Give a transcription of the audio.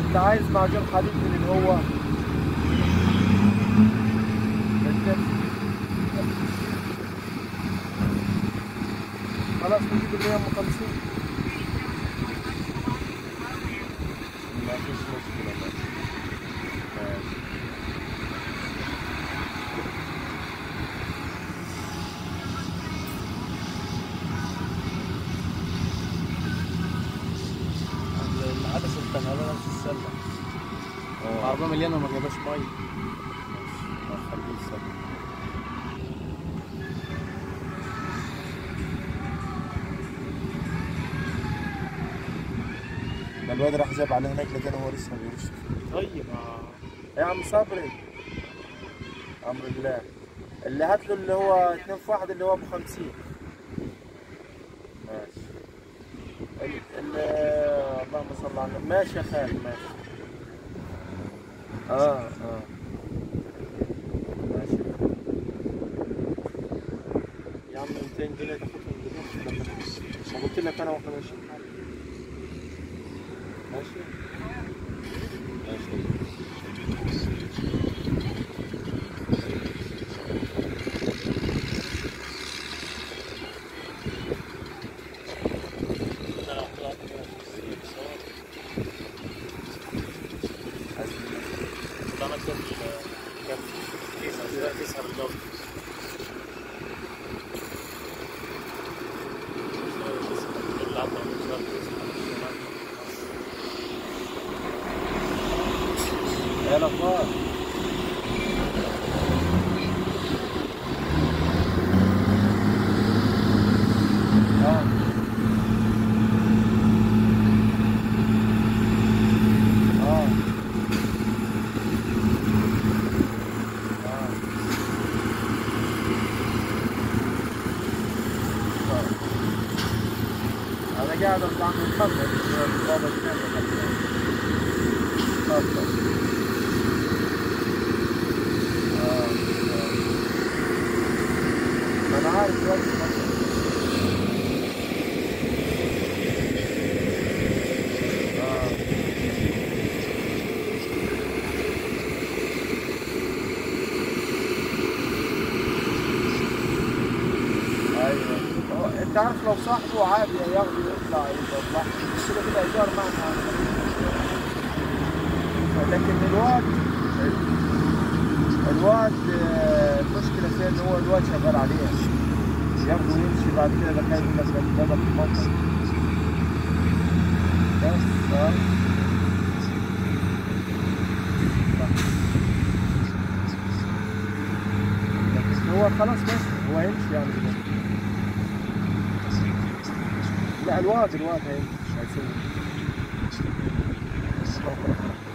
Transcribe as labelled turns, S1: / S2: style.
S1: انت عايز معجون حديد من اللي هو التبس. خلاص نجيب اللي هي ام 50
S2: ما فيش مشكلة ماشي ماشي
S3: العدسه بتاعها على نفس السله
S2: اه
S3: العربيه مليانه وما جابش ميه
S2: ماشي خليه يسلم ده الواد راح جاب على هناك لكن هو لسه ما بيقولش
S3: طيب آه.
S1: يا عم صبري امر الله اللي هات له اللي هو 2 في 1 اللي هو ابو 50
S2: ماشي
S1: ال- ال- اللهم صل على النبي ماشي يا خالد ماشي اه اه ماشي يا عم 200 جنيه تاخدهم دلوقتي ما قلت لك انا واحنا ماشيين ماشي
S2: ماشي
S3: انا كنت كان تسعه تسعه بالضبط
S1: يا الاخبار اه اه انا قاعد اطلع من الخمر بابا الثاني تفضل اه آه. ما انا عارف دلوقتي اه ايوه هو انت عارف لو صاحبه عادي ياخده يطلع يطلع بس كده كده ايجار معنا لكن الواد الواد آه، المشكله فين ان هو الواد شغال عليها ياخده ويمشي بعد كده ده كان يقول لك ده في الموقع بس آه. لكن هو خلاص ماشي هو هيمشي يعني دلوقتي. لا الواد الواد هيمشي مش هيسوي